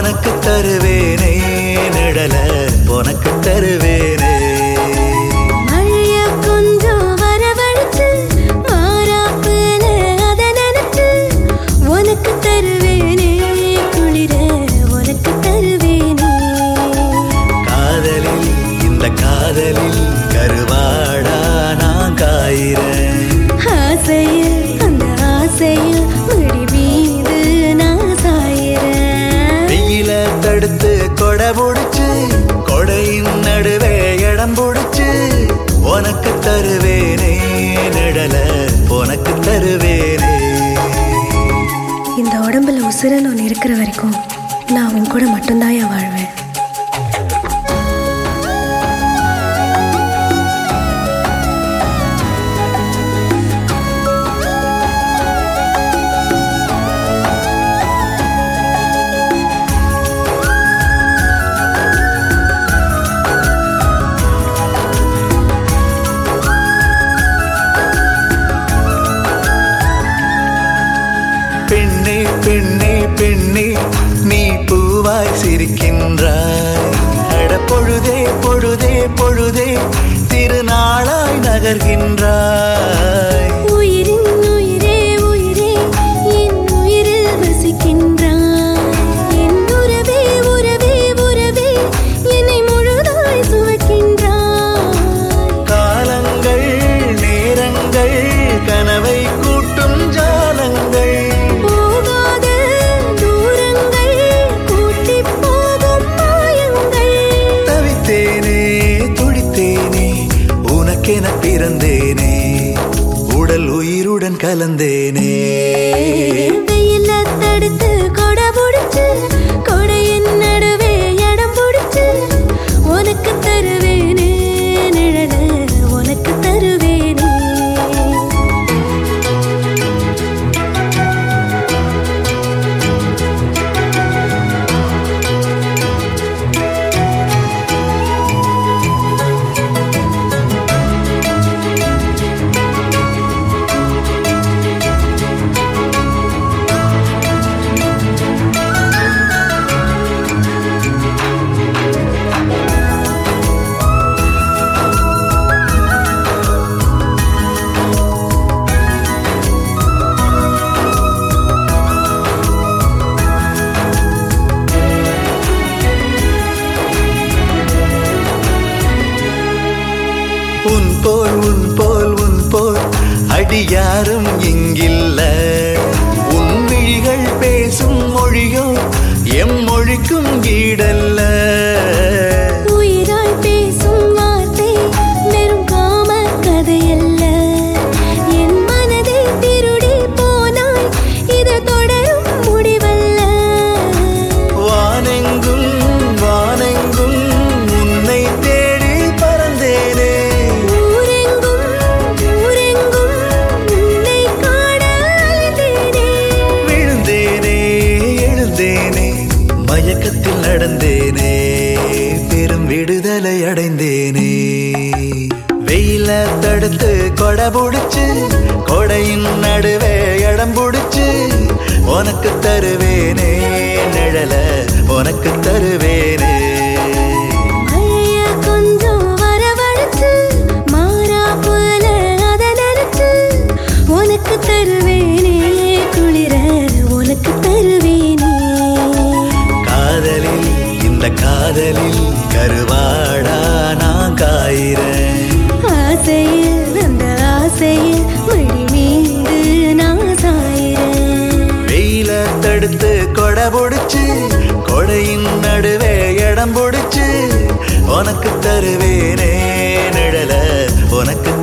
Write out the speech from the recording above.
உனக்கு தருவேனே நிழல உனக்கு தருவேனே மழைய கொஞ்சம் வரவழைச்சு மாறாப்புல அத நினைச்சு உனக்கு தருவேனே குளிர உனக்கு தருவேனே காதலில் இந்த காதலில் கருவாடா நான் காயிறேன் ஆசையில் அந்த ஆசையில் முடி மீது நான் சாயிறேன் வெயில தடுத்து கொடை புடிச்சு கொடையின் நடுவே இடம் புடிச்சு உனக்கு தருவேனே நிழல உனக்கு தருவேனே இந்த உடம்புல உசுரன் ஒன்று இருக்கிற வரைக்கும் நான் உன் கூட மட்டும்தான் என் வாழ்வேன் பெண்ணே பெண்ணே பெண்ணே நீ பூவாய் சிரிக்கின்றாய் அட பொழுதே பொழுதே பொழுதே திருநாளாய் நகர்கின்றாய் உயிரின் உயிரே உயிரே என் உயிரில் வசிக்கின்றாய் என் உறவே உறவே உறவே என்னை முழுதாய் சுமக்கின்றாய் காலங்கள் நேரங்கள் கனவை கூட்டும் ஜாலங்கள் போகாத தூரங்கள் கூட்டிப் போகும் மாயங்கள் தவித்தேனே துடித்தேனே உனக்கென பிறந்தேனே உடல் உயிருடன் கலந்தேனே வெயில தடுத்து கொடை புடிச்சு கொடையின் நடுவே இடம் புடிச்சு உனக்கு தருவேனே நிழல உனக்கு தருவேனே உன் போல் உன் போல் உன் போல் அடி யாரும் இங்கில்ல உன் விழிகள் பேசும் மொழியோ எம் மொழிக்கும் ஈடல்ல உயிராய் பேசும் வார்த்தை வெறும் காம கதையல்ல என் மனதை திருடி போனாய் இது தொடரும் முடிவல்ல வானெங்கும் வானெங்கும் உன்னை தேடி பறந்தேனே ஊரெங்கும் ஊரெங்கும் உன்னை காண அலைந்தேனே விழுந்தேனே எழுந்தேனே மயக்கத்தில் நடந்தேனே பெரும் விடுதலை அடைந்தேனே வெயில தடுத்து கொடை புடிச்சு கொடையின் நடுவே இடம் புடிச்சு உனக்கு தருவேனே நிழல உனக்கு தருவேனே மழைய கொஞ்சம் வரவழைச்சு மாறா போல அத நினைச்சு உனக்கு தருவேனே குளிர உனக்கு தருவேனே காதலில் இந்த காதலில் கருவாடா நான் காயிறேன் ஆசையில் அந்த ஆசையில் மடி மீது நான் சாயிறேன் வெயில தடுத்து கொடை புடிச்சு கொடையின் நடுவே இடம் புடிச்சு உனக்கு தருவேனே நிழல உனக்கு